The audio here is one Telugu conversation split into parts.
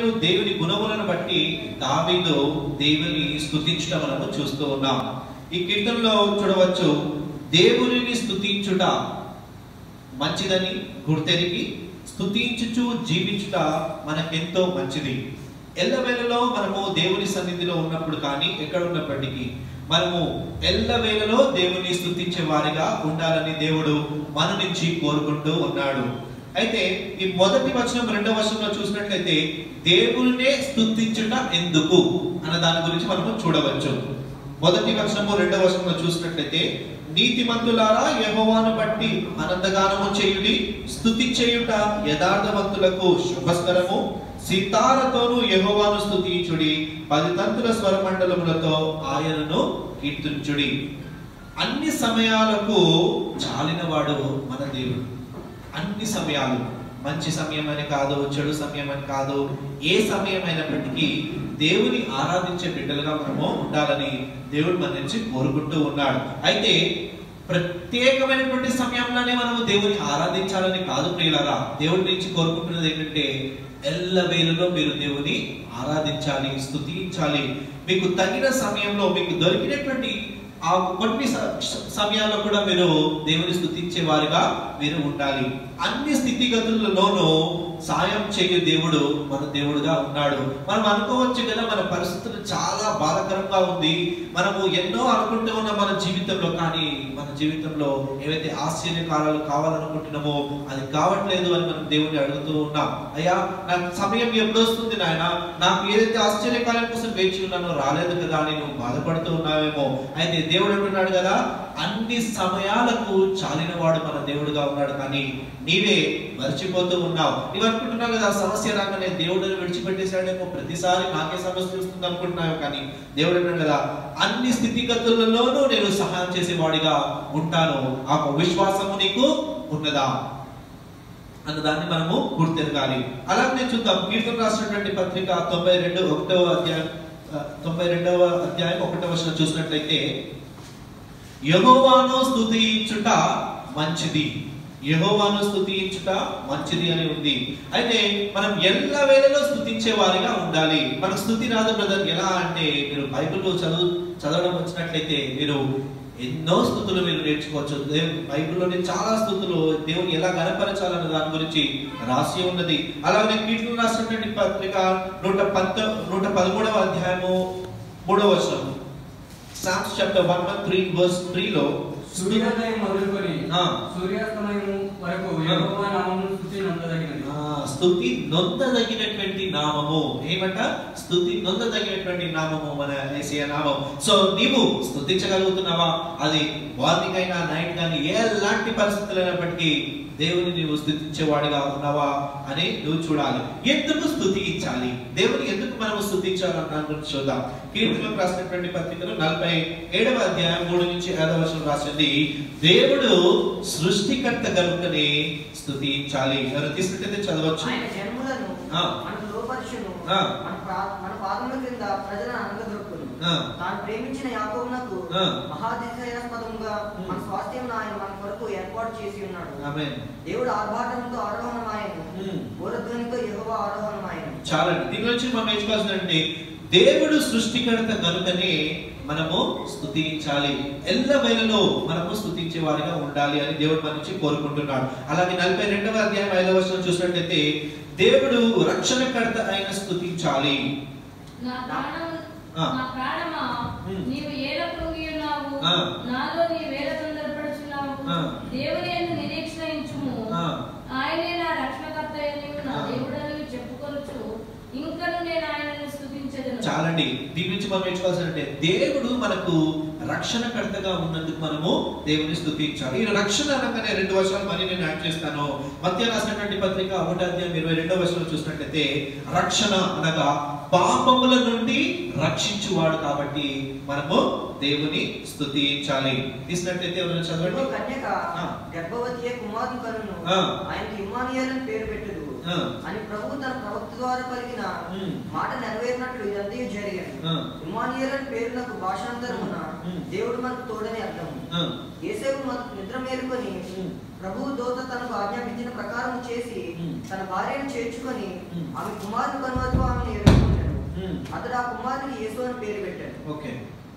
దేవుని గుణములను బట్టి దావీదు దేవుని స్తుతించడం మనము చూస్తూ ఉన్నాం ఈ కీర్తనలో చూడవచ్చు దేవునిని స్తుతించుట మంచిదని గుర్తెరిగి స్తుతించుచు జీవించుట మనకెంతో మంచిది ఎల్లవేళలో మనము దేవుని సన్నిధిలో ఉన్నప్పుడు కానీ ఎక్కడ ఉన్నప్పటికీ మనము ఎల్లవేళలో దేవుని స్తుతించే వారిగా ఉండాలని దేవుడు మన నుంచి కోరుకుంటూ ఉన్నాడు అయితే ఈ మొదటి వచనం రెండవ వచనంలో చూసినట్లయితే దేవునినే స్తుతించుట ఎందుకు అన్న దాని గురించి మనము చూడవచ్చు మొదటి వచనము రెండవ వచనంలో చూసినట్లయితే నీతిమంతులారా యెహోవాను బట్టి ఆనందగానము చేయుడి స్తుతి చేయుట యథార్థవంతులకు శుభస్కరము సితారతోను యెహోవాను స్తుతించుడి పది తంతుల స్వరమండలములతో ఆయనను కీర్తించుడి అన్ని సమయాలకు చాలినవాడు మన దేవుడు అన్ని సమయాలు మంచి సమయం అని కాదు చెడు సమయం అని కాదు ఏ సమయం అయినప్పటికీ దేవుని ఆరాధించే బిడ్డలుగా మనము ఉండాలని దేవుడు మన నుంచి కోరుకుంటూ ఉన్నాడు అయితే ప్రత్యేకమైనటువంటి సమయంలోనే మనము దేవుని ఆరాధించాలని కాదు ప్రియులారా దేవుడి నుంచి కోరుకుంటున్నది ఏంటంటే ఎల్ల వేళలో మీరు దేవుని ఆరాధించాలి స్తుతించాలి మీకు తగిన సమయంలో మీకు దొరికినటువంటి ఆ కొన్ని స- స- సమయాల్లో కూడా మీరు దేవుని స్తుతించే వారిగా మీరు ఉండాలి అన్ని స్థితిగతులలోనూ సాయం చేయు దేవుడు మన దేవుడుగా ఉన్నాడు మనం అనుకోవచ్చు కదా మన పరిస్థితులు చాలా బాధకరంగా ఉంది మనము ఎన్నో అనుకుంటూ ఉన్న మన జీవితంలో కానీ మన జీవితంలో ఏవైతే ఆశ్చర్యకారాలు కావాలనుకుంటున్నామో అది కావట్లేదు అని మనం దేవుడిని అడుగుతూ ఉన్నాం అయ్యా నాకు సమయం ఎప్పుడు వస్తుంది నాయన నాకు ఏదైతే ఆశ్చర్యకాలం కోసం వేచి ఉన్నానో రాలేదు కదా అని నువ్వు బాధపడుతూ ఉన్నావేమో అయితే దేవుడు అంటున్నాడు కదా అన్ని సమయాలకు చాలినవాడు మన దేవుడుగా ఉన్నాడు కానీ నీవే మర్చిపోతూ ఉన్నావు నీవు అనుకుంటున్నావు కదా సమస్య రాగానే దేవుడిని విడిచిపెట్టేశాడేమో ప్రతిసారి నాకే సమస్య వస్తుంది అనుకుంటున్నావు కానీ దేవుడు అంటాడు కదా అన్ని స్థితిగతులలోనూ నేను సహాయం చేసేవాడిగా ఉంటాను ఆ విశ్వాసము నీకు ఉన్నదా అన్న దాన్ని మనము గుర్తెరగాలి అలాగే చూద్దాం కీర్తన రాసినటువంటి పత్రిక తొంభై రెండు ఒకటవ అధ్యాయం ఆ, తొంభై రెండవ అధ్యాయం ఒకటవ వచనం చూసినట్లయితే యెహోవాను స్తుతించుట మంచిది యెహోవాను స్తుతించుట మంచిది అని ఉంది అయితే మనం ఎల్ల వేళలో స్తుతించే వారిగా ఉండాలి మనకు స్తుతి రాదు బ్రదర్ ఎలా అంటే మీరు బైబిల్ చదువు చదవడం వచ్చినట్లయితే మీరు ఎన్నో స్థుతులు మీరు నేర్చుకోవచ్చు దేవ్- బైబిల్లోని చాలా స్థుతులు దేవుని ఎలా గణపరచాలన్న దాని గురించి రాసి ఉన్నది అలాగే కీర్తన రాసినటువంటి పత్రిక నూట పంత నూట పదమూడవ అధ్యాయము మూడవ వచనం Psalms chapter one one three verse త్రీలో సూర్యోదయం మొదలుకొని ఆ. సూర్యాస్తమయం వరకు యెహోవా నామమును స్తుతి నొందదగినది ఆ, స్థుతి నొందదగినటువంటి నామము ఏమంట స్థుతి నొందదగినటువంటి నామము మన ఏసియా నామం సో నీవు స్థుతించగలుగుతున్నావా అది మార్నింగ్ అయినా నైట్ కానీ ఎలాంటి పరిస్థితులు అయినప్పటికీ దేవుని నీవు స్థుతించేవాడిగా ఉన్నావా అని నువ్వు చూడాలి ఎందుకు స్థుతించాలి దేవుని ఎందుకు మనము స్థుతించాలి అన్న గురించి చూద్దాం కీర్తనకు రాసినటువంటి పత్రికలు నలభై ఏడవ అధ్యాయం మూడు నుంచి ఐదవ వర్షం రాసింది దేవుడు సృష్టికర్త కనుకనే స్థుతించాలి ఎవరు తీసుకుంటే చదవచ్చు ఆయన జన్ములను ఆ. మనకు లోపరుచును ఆ. మన ప్రా- మన పాదముల క్రింద ప్రజలను అనగదొరుకును ఆ. తాను ప్రేమించిన యాకోబునకు ఆ. మహాదిశయాస్పదముగా మన స్వాస్థ్యం ఆయన మన కొరకు ఏర్పాటు చేసి ఉన్నాడు ఆమేన్ దేవుడు ఆర్భాటంతో ఆరోహణమాయను ఉమ్. బోరధ్వనితో యెహోవా ఆరోహణమాయను చాలండి దీని నుంచి మనం నేర్చుకోవాల్సిందంటే దేవుడు సృష్టికర్త కనుకనే మనము స్తుతించాలి ఎల్ల వేళలో మనము స్తుతించే వారిగా ఉండాలి అని దేవుడు మన నుంచి కోరుకుంటున్నాడు అలాగే నలభై రెండవ అధ్యాయం ఐదవ వర్షం చూసినట్లయితే దేవుడు రక్షణకర్త అయిన స్తుతించాలి నా ప్రాణం ఆ. నా ప్రాణమా ఉమ్. నీవు ఏల కృంగి ఉన్నావు ఆ. నాలో నీ వేల తొందరపడుచున్నావు ఆ. దేవుని యందు నిరీక్షణ ఉంచుము ఆ. ఆయనే నా రక్షణకర్త నా ఆ. దేవుడని చెప్పుకొనొచ్చు ఇంకను నేను ఆయనను స్తుతించదను చాలండి దీని నుంచి మనం నేర్చుకోవాల్సిందంటే దేవుడు మనకు రక్షణకర్తగా ఉన్నందుకు మనము దేవుని స్తుతించాలి ఈ రక్షణ అనగానే రెండు వర్షాలు మళ్ళీ నేను యాడ్ చేస్తాను మధ్య రాసినటువంటి పత్రిక ఒకటి అధ్యాయం ఇరవై రెండో వర్షంలో చూసినట్లయితే రక్షణ అనగా పాపముల నుండి రక్షించువాడు కాబట్టి మనము దేవుని స్తుతించాలి తీసినట్లయితే ఎవరైనా చదవండి ఇదిగో కన్యక ఆ. గర్భవతి కుమారుని కనును ఆ. ఆయనకి ఇమ్మానియల్ అని పేరు పెట్టదు ఆ. అని ప్రభు తన ప్రవక్త ద్వారా పలికిన ఉమ్. మాట నెరవేరినట్లు ఇదంతా జరిగాను ఆ. ఇమ్మానియల్ అని పేరునకు భాషాంతరమున ఉమ్. దేవుడు మనకు తోడని అర్థం ఆ. ఏసేపు మన నిద్ర మేలుకొని ఉమ్. ప్రభువు దోత తనకు ఆజ్ఞాపించిన ప్రకారం చేసి ఉమ్. తన భార్యను చేర్చుకొని ఉమ్. ఆమె కుమారుని కనువరకు ఆమె యేసు అని పేరు పెట్టాడు ఓకే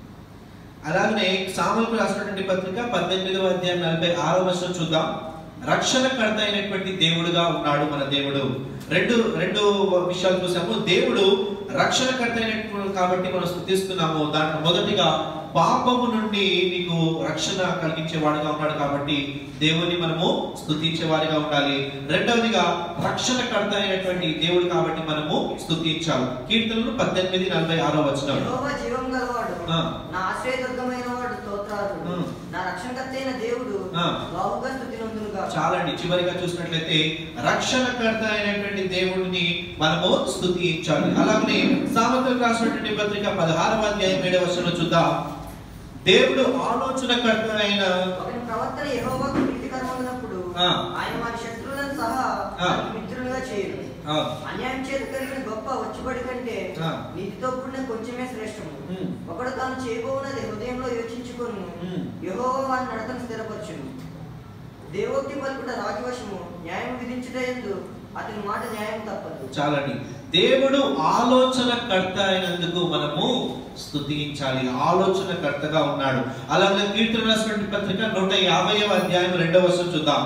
అలాగనే సామలకు రాసినటువంటి పత్రిక పద్దెనిమిదవ అధ్యాయం నలభై ఆరో వర్షం చూద్దాం రక్షణకర్త అయినటువంటి దేవుడుగా ఉన్నాడు మన దేవుడు రెండు రెండు విషయాలు చూసాము దేవుడు రక్షణకర్త అయినటువంటి కాబట్టి మనం స్థుతిస్తున్నాము దాంట్లో మొదటిగా పాపము నుండి నీకు రక్షణ కలిగించే వాడిగా ఉన్నాడు కాబట్టి దేవుని మనము స్థుతించే వారిగా ఉండాలి రెండవదిగా రక్షణకర్త అయినటువంటి దేవుడు కాబట్టి మనము స్థుతించాలి కీర్తనలు పద్దెనిమిది నలభై ఆరో వచనం యెహోవా జీవం గలవాడు ఆ. నా ఆశ్రయదుర్గమైన వాడు స్తోత్రాలు ఉమ్. నా రక్షణకర్త అయిన దేవుడు ఆ. బాహుగా స్థుతి నందునుగా చాలండి చివరిగా చూసినట్లయితే రక్షణకర్త అయినటువంటి దేవుడిని మనము స్థుతించాలి అలాగనే సామెతలకు రాసినటువంటి పత్రిక పదహారవ అధ్యాయం ఏడవ వచనం చూద్దాం దేవుడు ఆలోచనకర్త అయిన ఒకని ప్రవర్తన యెహోవాకు ప్రీతికరమైనప్పుడు ఆ. ఆయన వారి శత్రువులను సహా ఆ. వారికి మిత్రులుగా చేయరు ఆ, అన్యాయం చేత కలిగిన గొప్ప వచ్చుబడి కంటే ఆ. నీతితో కూడిన కొంచెమే శ్రేష్టము ఉమ్. ఒకడు తాను చేయబోనది హృదయంలో యోచించుకొని ఉమ్. యెహోవా వాని నడతను స్థిరపరచును దేవోక్తి పలుకుట రాజవశము న్యాయం విధించుట ఎందు అతని మాట న్యాయం తప్పదు చాలండి దేవుడు ఆలోచనకర్త అయినందుకు మనము స్థుతించాలి ఆలోచనకర్తగా ఉన్నాడు అలాగే కీర్తన రాసినటువంటి పత్రిక నూట యాభైవ అధ్యాయం రెండవ వచనం చూద్దాం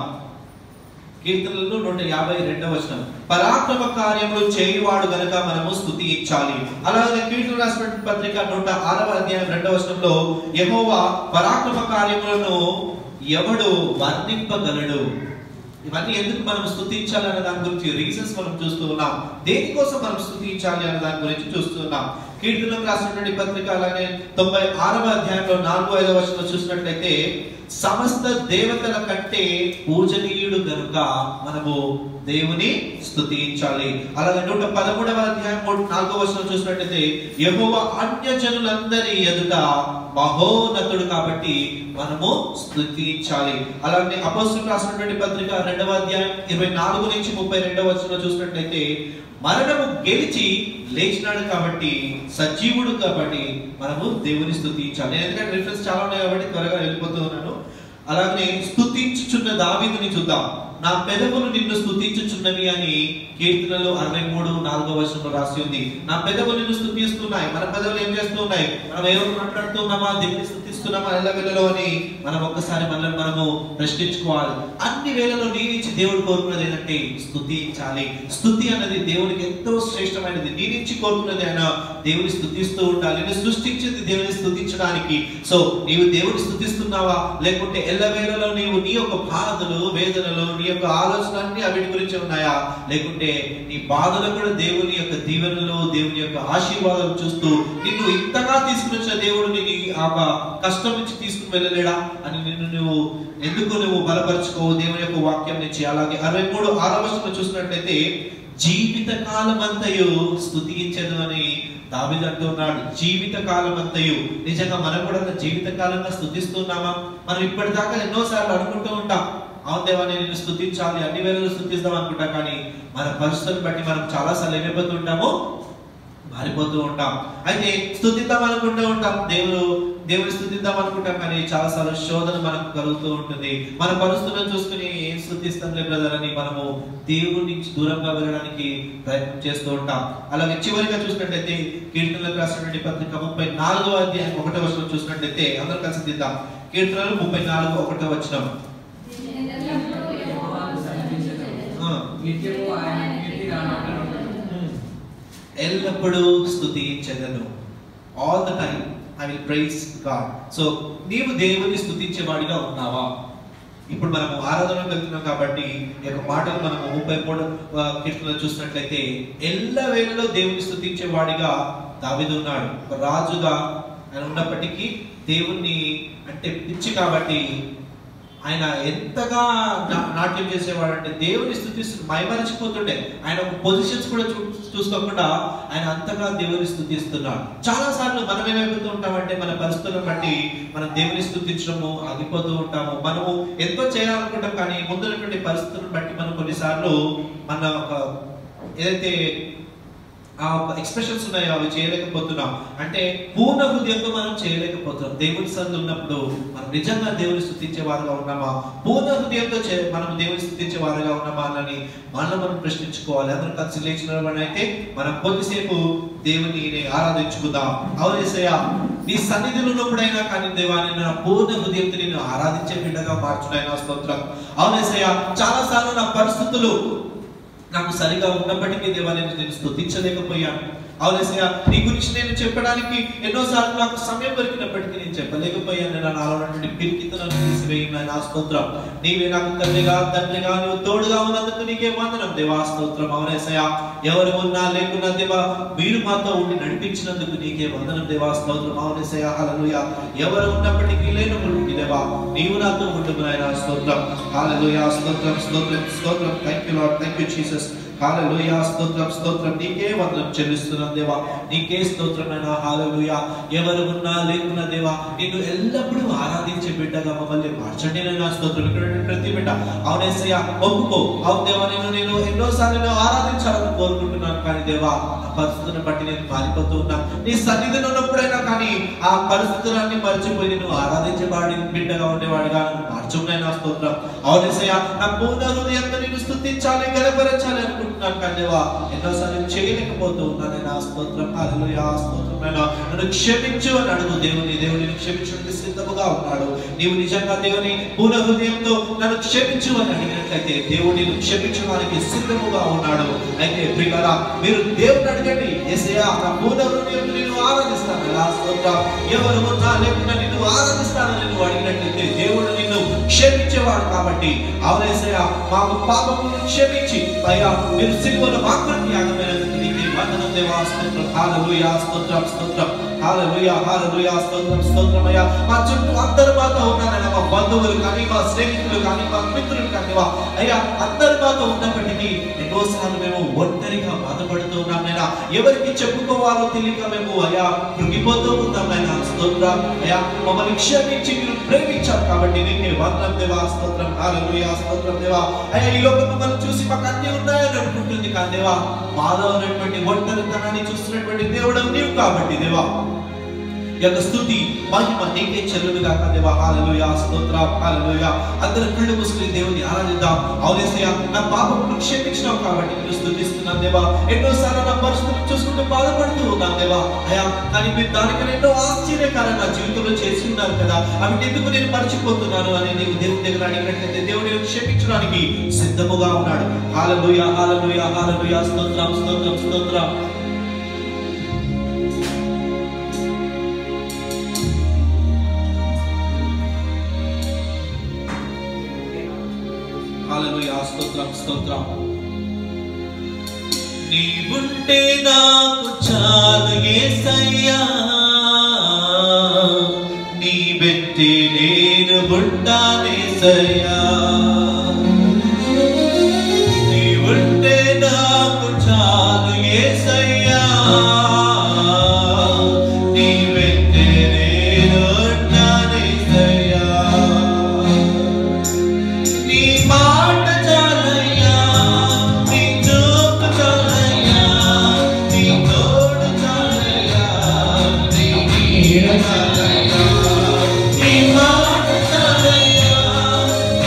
కీర్తనలు నూట యాభై రెండవ వచనం పరాక్రమ కార్యములు చేయువాడు గనుక మనము స్థుతించాలి అలాగే కీర్తన రాసినటువంటి పత్రిక నూట ఆరవ అధ్యాయం రెండవ వచనంలో యెహోవా పరాక్రమ కార్యములను ఎవడు వర్ణింపగలడు ఇవన్నీ ఎందుకు మనం స్థుతించాలి అనే దాని గురించి రీజన్స్ మనం చూస్తూ ఉన్నాం దేనికోసం మనం స్థుతించాలి అనే దాని గురించి చూస్తూ ఉన్నాం కీర్తనకు రాసినటువంటి పత్రిక అలాగే తొంభై ఆరవ అధ్యాయంలో నాలుగు ఐదవ వచనంలో చూసినట్లయితే సమస్త దేవతల కంటే పూజనీయుడు గనుక మనము దేవుని స్థుతించాలి అలాగే నూట పదమూడవ అధ్యాయం మూడు- నాలుగవ వచనం చూసినట్లయితే యెహోవా అన్యజనులందరి ఎదుట మహోన్నతుడు కాబట్టి మనము స్థుతించాలి అలాగే అపోస్తులు రాసినటువంటి పత్రిక రెండవ అధ్యాయం ఇరవై నాలుగు నుంచి ముప్పై రెండవ వచనంలో చూసినట్లయితే మరణము గెలిచి లేచినాడు కాబట్టి సజీవుడు కాబట్టి మనము దేవుని స్థుతించాలి నేను ఎందుకంటే రిఫరెన్స్ చాలా ఉన్నాయి కాబట్టి త్వరగా వెళ్ళిపోతూ ఉన్నాను అలాగే స్థుతించుచున్న దావీదుని చూద్దాం నా పెదవులు నిన్ను స్థుతించుచున్నవి అని కీర్తనలు అరవై మూడు నాలుగో వర్షంలో రాసి ఉంది నా పెదవులు నిన్ను స్థుతిస్తున్నాయి మన పెదవులు ఏం చేస్తూ ఉన్నాయి మనం ఎవరు మాట్లాడుతున్నామా దేవుని స్థుతిస్తున్నామా ఎలా వేళలో అని మనం ఒక్కసారి మనల్ని మనము ప్రశ్నించుకోవాలి అన్ని వేళలో నీ నుంచి దేవుడు కోరుకున్నది ఏంటంటే స్థుతించాలి స్థుతి అన్నది దేవునికి ఎంతో శ్రేష్టమైనది నీ నుంచి కోరుకున్నది ఆయన దేవుని స్థుతిస్తూ ఉండాలి నేను సృష్టించింది దేవుని స్థుతించడానికి సో నీవు దేవుని స్థుతిస్తున్నావా లేకుంటే ఎల్లవేళలో నీవు నీ యొక్క బాధలు వేదనలు నీ యొక్క ఆలోచన అన్ని అవిటి గురించి ఉన్నాయా లేకుంటే నీ బాధలు కూడా దేవుని యొక్క దీవెనలు దేవుని యొక్క ఆశీర్వాదాలు చూస్తూ నిన్ను ఇంతగా తీసుకుని వచ్చిన దేవుడు నీ ఆ యొక్క కష్టం నుంచి తీసుకుని వెళ్ళలేడా అని నిన్ను నువ్వు ఎందుకు నువ్వు బలపరచుకోవు దేవుని యొక్క వాక్యం నుంచి అలాగే అరవై మూడు ఆరో వచనంలో చూసినట్లయితే జీవిత కాలం అంతయు స్థుతించదు అని దావిదు అంటున్నాడు జీవిత కాలం అంతయు నిజంగా మనం కూడా జీవిత కాలంగా స్థుతిస్తున్నామా మనం ఇప్పటిదాకా ఎన్నోసార్లు అనుకుంటూ ఉంటాం అవును దేవా నేను నిన్ను స్థుతించాలి అన్ని వేళలు స్థుతిస్తాం అనుకుంటాం కానీ మన పరిస్థితులను బట్టి మనం చాలా సార్లు ఏమైపోతుంటామో మారిపోతూ ఉంటాం అయితే స్థుతిద్దాం అనుకుంటూ ఉంటాం దేవుడు దేవుని స్థుతిద్దాం అనుకుంటాం కానీ చాలా సార్లు శోధన మనకు కలుగుతూ ఉంటుంది మన పరిస్థితులను చూసుకుని ఏం స్థుతిస్తాంలే బ్రదర్ అని మనము దేవుడి నుంచి దూరంగా వెళ్ళడానికి ప్రయత్నం చేస్తూ ఉంటాం అలాగే చివరిగా చూసినట్లయితే కీర్తనలకు రాసినటువంటి పత్రిక ముప్పై నాలుగో అధ్యాయం ఒకటో వచనం చూసినట్లయితే అందరూ కలిసి దిద్దాం కీర్తనలు ముప్పై నాలుగు ఒకటో వచనం యెహోవాను సమీపించదము. ఆ. నిత్యము ఆయన కీర్తి నా నోట నుండును. ఎల్లప్పుడూ స్థుతించదను all the time I will praise God so నీవు దేవుని స్థుతించేవాడిగా ఉన్నావా ఇప్పుడు మనము ఆరాధనకు వెళ్తున్నాం కాబట్టి ఈ యొక్క మాటలు మనము ముప్పై మూడు ఆ, కీర్తనలో చూసినట్లయితే ఎల్ల వేళలో దేవుని స్థుతించే వాడిగా దావిదు ఉన్నాడు ఒక రాజుగా ఆయన ఉన్నప్పటికీ దేవుణ్ణి అంటే పిచ్చి కాబట్టి ఆయన ఎంతగా నా- నాట్యం చేసేవాడు అంటే దేవుని స్థుతిస్తూ మైమరిచిపోతుండే ఆయన ఒక పొజిషన్స్ కూడా చూ చూసుకోకుండా ఆయన అంతగా దేవుని స్థుతిస్తున్నాడు చాలా సార్లు మనం ఏమైపోతూ ఉంటామంటే మన పరిస్థితులను బట్టి మనం దేవుని స్థుతించడము ఆగిపోతూ ఉంటాము మనము ఎంతో చేయాలనుకుంటాం కానీ ముందున్నటువంటి పరిస్థితులను బట్టి మనం కొన్నిసార్లు మన ఒక ఏదైతే ఆ ఎక్స్ప్రెషన్స్ ఉన్నాయో అవి చేయలేకపోతున్నాం అంటే పూర్ణ హృదయంతో మనం చేయలేకపోతున్నాం దేవుని సందు ఉన్నప్పుడు మనం నిజంగా దేవుని స్థుతించే వారుగా ఉన్నామా పూర్ణ హృదయంతో చే- మనం దేవుని స్థుతించే వారుగా ఉన్నామా అని మనల్ని మనం ప్రశ్నించుకోవాలి అందరూ కలిసి లేచిన వాడిని అయితే మనం కొద్దిసేపు దేవుని ఆరాధించుకుందాం అవునేసయ్యా నీ సన్నిధిలో ఉన్నప్పుడైనా కానీ దేవాన్ని నా పూర్ణ హృదయంతో నేను ఆరాధించే బిడ్డగా మార్చునైనా స్తోత్రం అవునేసయ్యా చాలా సార్లు నా పరిస్థితులు నాకు సరిగా ఉన్నప్పటికీ దేవా నేను నేను స్తుతించలేకపోయాను అవునేసయ్య నీ గురించి నేను చెప్పడానికి ఎన్నోసార్లు నాకు సమయం దొరికినప్పటికీ నేను చెప్పలేకపోయాను నేను నాలో నుండి పిరికితలను తీసివేయి నా స్తోత్రం నీవే నాకు తండ్రిగా తండ్రిగా నువ్వు తోడుగా ఉన్నందుకు నీకే వందనం దేవా స్తోత్రం అవునేసయ్య ఎవరు ఉన్నా లేకున్నా దేవా మీరు మాతో ఉండి నడిపించినందుకు నీకే వందనం దేవా స్తోత్రం అవునేసయ్య హల్లెలూయా ఎవరు ఉన్నప్పటికీ లేనప్పుడు దేవా నీవు నాతో ఉండు నాయన స్తోత్రం హల్లెలూయా స్తోత్రం స్తోత్రం స్తోత్రం thank you Lord thank you Jesus hallelujah స్తోత్రం స్తోత్రం నీకే వందనం చెల్లిస్తున్నాం దేవా నీకే స్తోత్రమైన హల్లెలూయా ఎవరు ఉన్నా లేకున్నా దేవా నిన్ను ఎల్లప్పుడూ ఆరాధించే బిడ్డగా మమ్మల్ని మార్చండి నా స్తోత్రం ఇక్కడ ఉన్న ప్రతి బిడ్డ అవునేసయ్యా ఒప్పుకో అవును దేవా నేను నేను ఎన్నోసార్లు నేను ఆరాధించాలని కోరుకుంటున్నాను కానీ దేవా ఆ పరిస్థితులను బట్టి నేను మారిపోతూ ఉన్నా నీ సన్నిధిలో ఉన్నప్పుడైనా కానీ ఆ పరిస్థితులన్నీ మర్చిపోయి నేను ఆరాధించబడి బిడ్డగా ఉండేవాడిగా నన్ను మార్చుకున్నాయి నా స్తోత్రం అవునేసయ్యా నా పూర్ణ హృదయంతో నేను స్థుతించాలి గెలపరచాలి అనుకుంటున్నాను కానీ దేవా ఎన్నోసార్లు చేయలేకపోతూ ఉన్నాను నా స్తోత్రం హల్లెలూయా స్తోత్రం నాయనా. నన్ను క్షమించు అని అడుగు దేవుని దేవుని క్షమించడానికి సిద్ధముగా ఉన్నాడు నీవు నిజంగా దేవుని పూర్ణ హృదయంతో నన్ను క్షమించు అని అడిగినట్లయితే దేవుడు నిన్ను క్షమించడానికి సిద్ధముగా ఉన్నాడు అయితే ప్రియులారా మీరు దేవుని అడగండి ఎసయా నా పూర్ణ హృదయంతో నేను ఆరాధిస్తాను నా స్తోత్రం ఎవరు ఉన్నా లేకుండా నిన్ను ఆరాధిస్తానని నువ్వు అడిగినట్లయితే దేవుడు నిన్ను క్షమించేవాడు కాబట్టి అవునేసయ్యా మాకు పాపములను క్షమించి అయ్యా మీరు సిలువలో మాకు త్యాగమైనందుకు నీకే వందనం దేవా స్తోత్రం హల్లెలూయా స్తోత్రం స్తోత్రం హల్లెలూయా హల్లెలూయా స్తోత్రం స్తోత్రం అయ్యా మా చుట్టూ అందరు మాతో ఉన్నారయ్యా మా బంధువులు కానీ మా స్నేహితులు కానీ మా మిత్రులు కానీ వా అయ్యా అందరు మాతో ఉన్నప్పటికీ ఎన్నోసార్లు మేము ఒంటరిగా బాధపడుతూ ఉన్నాం నైనా ఎవరికి చెప్పుకోవాలో తెలియక మేము అయ్యా కృంగిపోతూ ఉన్నాం నైనా స్తోత్రం అయ్యా మమ్మల్ని క్షమించి మీరు ప్రేమించారు కాబట్టి నీకే వందనం దేవా స్తోత్రం హల్లెలూయా స్తోత్రం దేవా అయ్యా ఈ లోకం మమ్మల్ని చూసి మాకు అన్ని ఉన్నాయని అనుకుంటుంది కానీ దేవా మాలో ఉన్నటువంటి ఒంటరితనాన్ని చూస్తున్నటువంటి దేవుడు నీవు కాబట్టి దేవా ఈ యొక్క స్థుతి మహిమ నీకే చెల్లును గాక దేవా హల్లెలూయా స్తోత్రం హల్లెలూయా అందరూ కళ్ళు మూసుకుని దేవుని ఆరాధిద్దాం అవునేసయ్యా నా పాపమును క్షమించినావు కాబట్టి నేను స్తుతిస్తున్నాను దేవా ఎన్నోసార్లు నా పరిస్థితులు చూసుకుంటూ బాధపడుతూ ఉన్నాను దేవా అయ్యా కానీ మీరు దానికన్నా ఎన్నో ఆశ్చర్యకారం నా జీవితంలో చేసి ఉన్నారు కదా అవి ఎందుకు నేను మర్చిపోతున్నాను అని నీకు దేవుని దగ్గర అడిగినట్లయితే దేవుడు నేను క్షమించడానికి సిద్ధముగా ఉన్నాడు హాలలుయా హాలలుయా హాలలుయా స్తోత్రం స్తోత్రం స్తోత్రం హల్లెలూయా స్తోత్రం స్తోత్రం నీవుంటే నాకు చాలు యేసయ్యా నీ వెంటే నేను ఉంటానేసయ్యా నీవుంటే నాకు చాలు యేసయ్యా నీ వెంటే నేను ఉంటానేసయ్యా నీ మాట చాలయ్యా నీ చూపు చాలయ్యా నీ తోడు చాలయ్యా నీ నీడ చాలయ్యా నీ మాట చాలయ్యా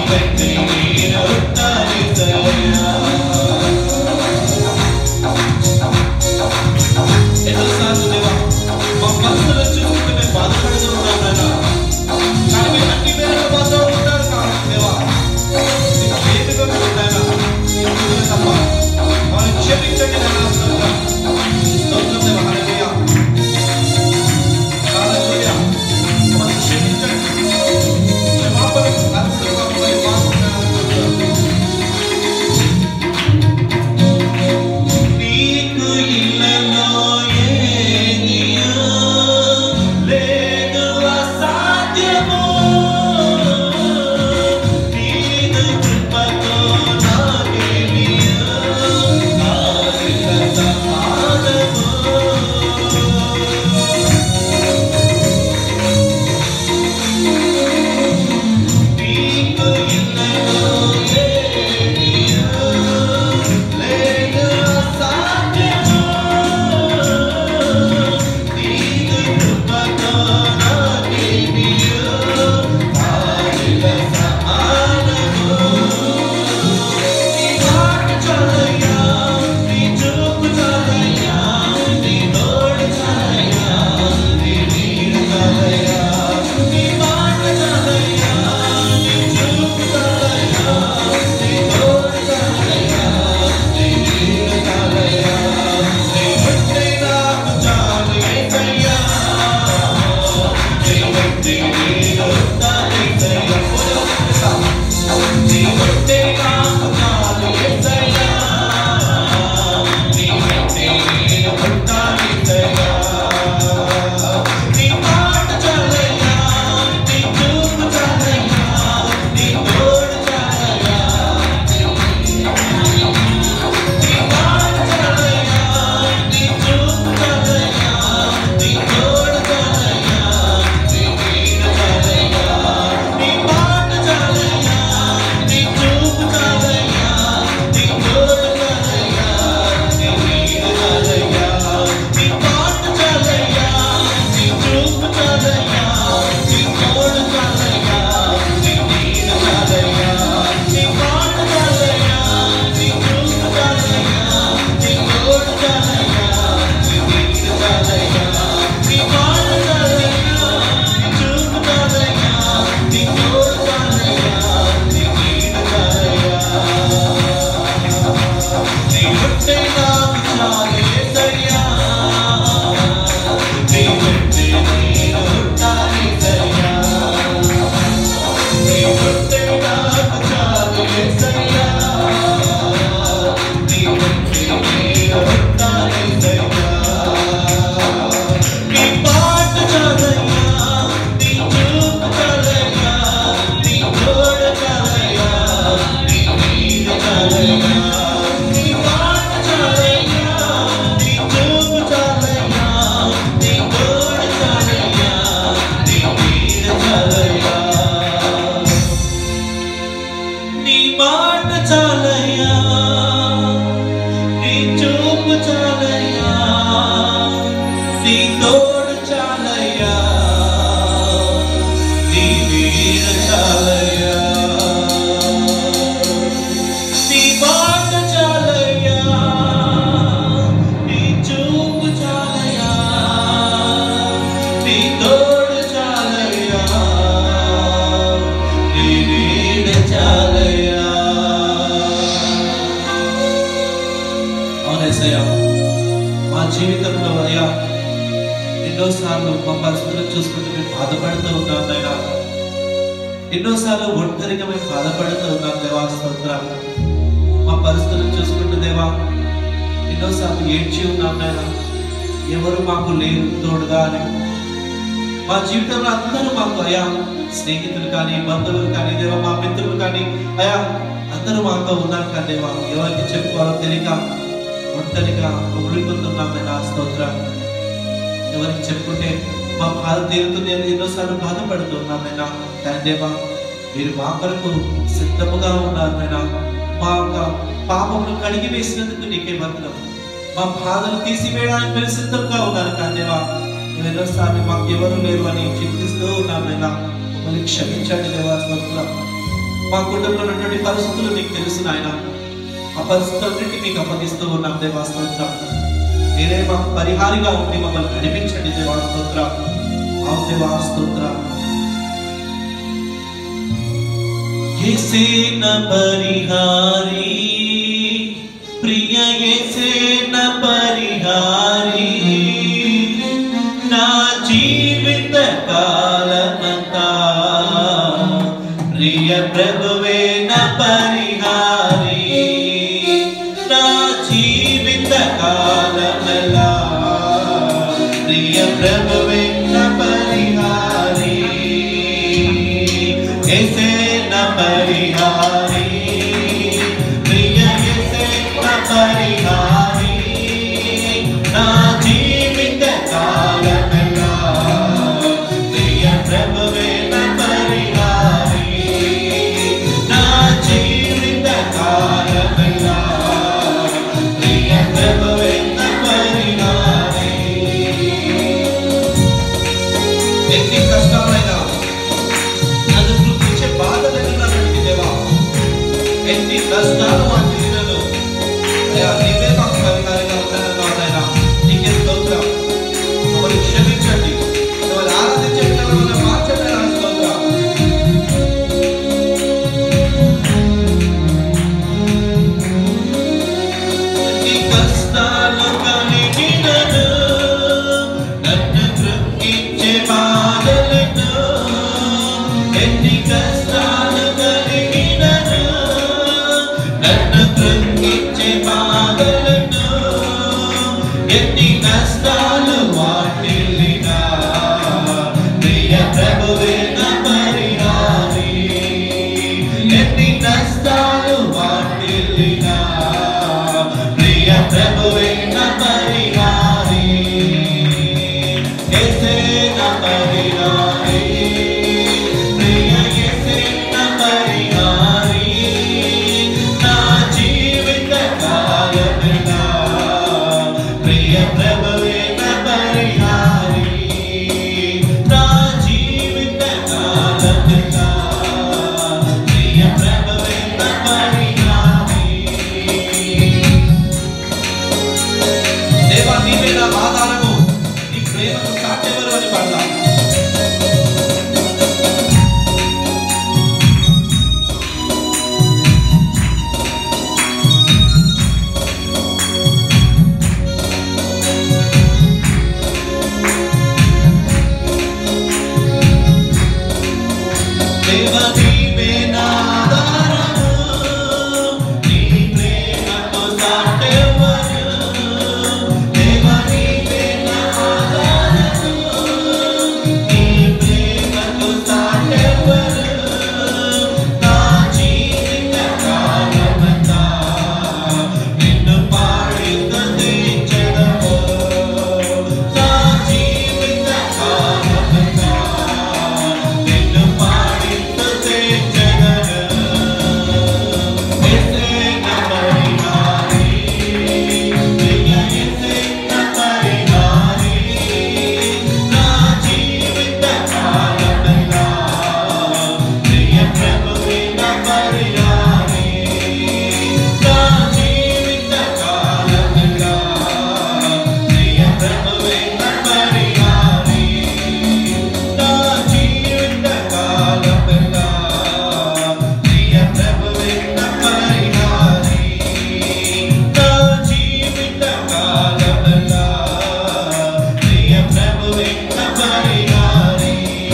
వెంటే నేను ఉంటానేసయ్యా. ఎన్నోసార్లు దేవా మా మనసులో చూసుకుంటూ మేము బాధపడుతూ ఉన్నాం నాయనా. కానీ మీరు అన్ని వేళలో మాతో ఉంటారు కాబట్టి దేవా మీకు ఏమిగా మీరు నాయనా ఎందుకు తప్ప మమ్మల్ని క్షమించండి నాయనా స్తోత్రం. స్తోత్రం దేవా హల్లెలూయా. హల్లెలూయా. మమ్మల్ని క్షమించండి. క్షమాపణకు అర్హులు మమ్మల్ని మాత్రమే స్తోత్రం. నీకు ఇల్లలో ఏదియో లేదు అసాధ్యము. నీదు కృపతో నాకేమియో కాలిక సమానము. నీకు ఇల్లలో ఏదియో లేదు అసాధ్యము. నీదు కృపతో నాకేమియో కాలిక సమానము. నీ మాట చాలయ్యా, నీ చూపు చాలయ్యా, నీ తోడు చాలయ్యా, నీ నీడ చాలయ్యా. నీ మాట చాలయ్యా, నీ చూపు చాలయ్యా, నీ తోడు చాలయ్యా, నీ నీడ చాలయ్యా. నీ ఉంటే నాకు చాలు యేసయ్యా. నీ ఉంటే నేను ఉంటానేసయ్యా. నీ ఉంటే నాకు చాలు యేసయ్యా. నీ ఉంటే నేను ఉంటానేసయ్యా. నీ మాట చాలయ్యా, నీ చూపు చాలయ్యా, నీ తోడు చాలయ్యా. నీ మాట చాలయ్యా, నీ చూపు చాలయ్యా, నీ తోడు చాలయ్యా, నీ నీడ చాలయ్యా. నీ మాట చాలయ్యా, నీ చూపు చాలయ్యా, నీ తోడు చాలయ్యా, నీ నీడ చాలయ్యా. నీ మాట చాలయ్యా, నీ చూపు చాలయ్యా, నీ తోడు చాలయ్యా, నీ నీడ చాలయ్యా. నీ మాట చాలయ్యా, నీ చూపు చాలయ్యా, నీ తోడు చాలయ్యా, నీ నీడ చాలయ్యా. నీ మాట చాలయ్యా, నీ చూపు చాలయ్యా, నీ తోడు చాలయ్యా, నీ నీడ చాలయ్యా. నీ ఉంటే నాకు చాలు యేసయ్యా. నీ ఉంటే నేను ఉంటానేసయ్యా. నీ ఉంటే నాకు చాలు యేసయ్యా. నీ ఉంటే నేను ఉంటానేసయ్యా. నీ మాట చాలయ్యా, నీ చూపు చాలయ్యా, నీ తోడు చాలయ్యా, నీ నీడ చాలయ్యా. నీ మాట చాలయ్యా, నీ చూపు చాలయ్యా, నీ తోడు చాలయ్యా, నీ నీడ చాలయ్యా. నీ మాట చాలయ్యా నీ చూపు చాలయ్యా నీ తోడు చాలయ్యా నీ నీడ చాలయ్యా నీ మాట చాలయ్యా నీ చూపు చాలయ్యా నీ తోడు చాలయ్యా నీ నీడ చాలయ్యా అవునేసయ్యా మా జీవితంలో అయ్యా ఎన్నోసార్లు మా పరిస్థితులను చూసుకుంటూ మేము బాధపడుతూ ఉన్నాం నాయనా ఎన్నోసార్లు ఒంటరిగా మేము బాధపడుతూ ఉన్నాం దేవా స్తోత్రం మా పరిస్థితులను చూసుకుంటూ దేవా ఎన్నోసార్లు ఏడ్చి ఉన్నాం నాయనా ఎవరు మాకు లేరు తోడుగా అని మా జీవితంలో అందరూ మాకు అయా స్నేహితులు కానీ బంధువులు కానీ దేవా మా మిత్రులు కానీ అయా అందరూ మాతో ఉన్నారు కానీ దేవా ఎవరికి చెప్పుకోవాలో తెలియక ఒంటరిగా ఉమిలిపోతున్నాం నా స్తోత్రం ఎవరికి చెప్పుకుంటే మా బాధ తీరుతుంది అని ఎన్నోసార్లు బాధపడుతున్నాం నాయనా కానీ దేవా మీరు మా కొరకు సిద్ధముగా ఉన్నారు నాయనా మా యొక్క పాపమును కడిగి వేసినందుకు నీకే వందనం మా బాధలు తీసివేయడానికి మీరు సిద్ధంగా ఉన్నారు కానీ దేవా నువ్వు ఎన్నోసార్లు మాకు ఎవరు లేరు అని చింతిస్తూ ఉన్నాను నాయనా మమ్మల్ని క్షమించండి దేవా స్తోత్రం మా కుటుంబంలో ఉన్నటువంటి పరిస్థితులు మీకు తెలుసు నాయన ఆ పరిస్థితులన్నింటినీ మీకు అప్పగిస్తూ ఉన్నాం దేవాస్తోత్రం మీరే మాకు పరిహారిగా ఉండి మమ్మల్ని నడిపించండి దేవాస్తోత్రం అవును దేవాస్తోత్రం ఎసేన పరిహారి ప్రియ ఎసేన పరిహారి నా జీవిత కాలమంతా ప్రియ ప్రభువే నా పరిహారి నా జీవిత కాలమలా ప్రియ ప్రభువే నా పరిహారి ఎసే నా పరిహారి ప్రియ ఎసే నా పరిహారి నా జీవిత కాలమలా ప్రియ ప్రభువే నా పరిహారి నా జీవిత కాలమలా ప్రియ ప్రభువే నా పరిహారి ఎన్ని కష్టాలైనా నన్ను గుర్తించే బాధలను నన్ను దేవా ఎన్ని కష్టాలు మా జీవితంలో అయ్యా నీవే మాకు పరిహారంగా ఉంటానన్నావు నాయనా నీకే స్తోత్రం మమ్మల్ని క్షమించండి మమ్మల్ని ఆరాధించండి మమ్మల్ని మార్చండి నా స్తోత్రం ఎన్ని కష్టాలు కలిగినను నన్ను కృంగించే బాధలను ఎన్ని కష్టాలు కలిగినను నన్ను కృంగించే బాధలను ఎన్ని కష్టాలు వాటిల్లినా ప్రియ ప్రభువే నా పరిహారి ఎన్ని కష్టాలు వాటిల్లినా ప్రియ ప్రభువే నా పరిహారి ఎసే నా పరిహారి ప్రియ ఎసే నా పరిహారి నా జీవిత కాలమిలా ప్రియ ప్రభువే నా పరిహారి నా జీవిత కాలమిలా ప్రియ ప్రభువే నా పరిహారి దేవా నీవే నా ఆధారము నీ ప్రేమకు సాటెవరు అని పాడదాం దేవ నీవే నా ఆధారము నీ ప్రేమకు సాటెవరు దేవ నీవే నా ఆధారము నీ ప్రేమకు సాటెవరు నా జీవిత కాలమంతా నిన్ను పాడి స్తుతించెదము నా జీవిత కాలమంతా నిన్ను పాడి స్తుతించెదను ఎసే నా పరిహారి ప్రియ ఎసే నా పరిహారి నా జీవిత కాలమంతా ప్రియ ప్రభువే నా పరిహారి నా జీవిత కాలమంతా ప్రియ ప్రభువే నా పరిహారి నా జీవిత కాలమంతా ప్రియ ప్రభువే నా పరిహారి నా జీవిత కాలమంతా ప్రియ ప్రభువే నా పరిహారి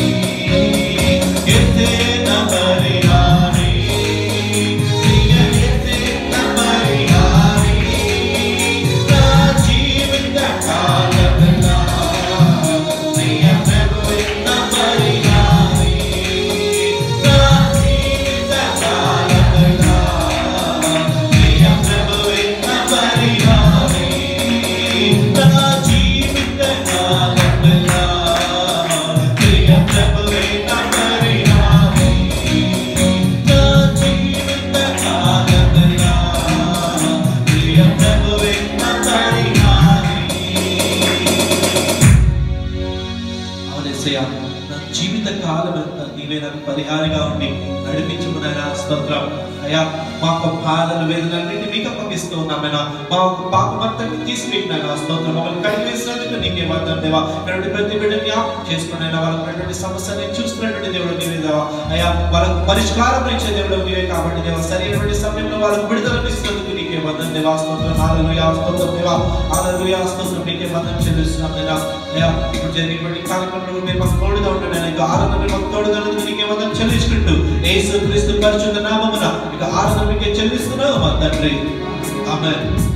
ఎసే నా పరిహారి ప్రియ ఎసే నా పరిహారి నా జీవిత కాలమంతా ప్రియ ప్రభువే నా పరిహారి నా జీవిత కాలమంతా ప్రియ ప్రభువే నా పరిహారి నా జీవిత కాలమంతా ప్రియ ప్రభువే నా పరిహారి నా జీవిత కాలమంతా ప్రియ ప్రభువే నా పరిహారి అవును యేసయ్యా నా జీవిత కాలం అంతా నీవే నాకు పరిహారిగా ఉండి నడిపించుకున్నాయన స్తోత్రం అయ్యా మా యొక్క బాధలు వేదనన్నింటి మీకు అప్పగిస్తూ ఉన్నామైనా మా యొక్క పాపం అంతా తీసిపెట్టినాను స్తోత్రం మమ్మల్ని కడిగి వేసినందుకు నీకే వందం దేవా ఇటువంటి ప్రతి బిడ్డ జ్ఞాపకం చేసుకున్నాయినా వాళ్ళకు ఉన్నటువంటి సమస్యని చూస్తున్నటువంటి దేవుడు నీవే దేవా అయ్యా వాళ్ళకు పరిష్కారం ఇచ్చే దేవుడు నీవే కాబట్టి దేవా సరైనటువంటి సమయంలో వాళ్ళకు విడుదల ఇస్తున్నందుకు నీకే వందం దేవా స్తోత్రం హాలలుయా స్తోత్రం దేవా హాలలుయా స్తోత్రం నీకే వందం చెల్లిస్తున్నాం దేవా అయ్యా ఇప్పుడు జరిగినటువంటి కార్యక్రమంలో మీరు మాకు తోడుగా ఉంటున్నాను ఇక ఆరాధన మీరు మాకు తోడుగా ఉన్నందుకు నీకే వందం చెల్లించుకుంటూ యేసు క్రీస్తు పరిశుద్ధ నామమున ఇక ఆరాధన మీకే చెల్లిస్తున్నాము మా తండ్రి ఆమె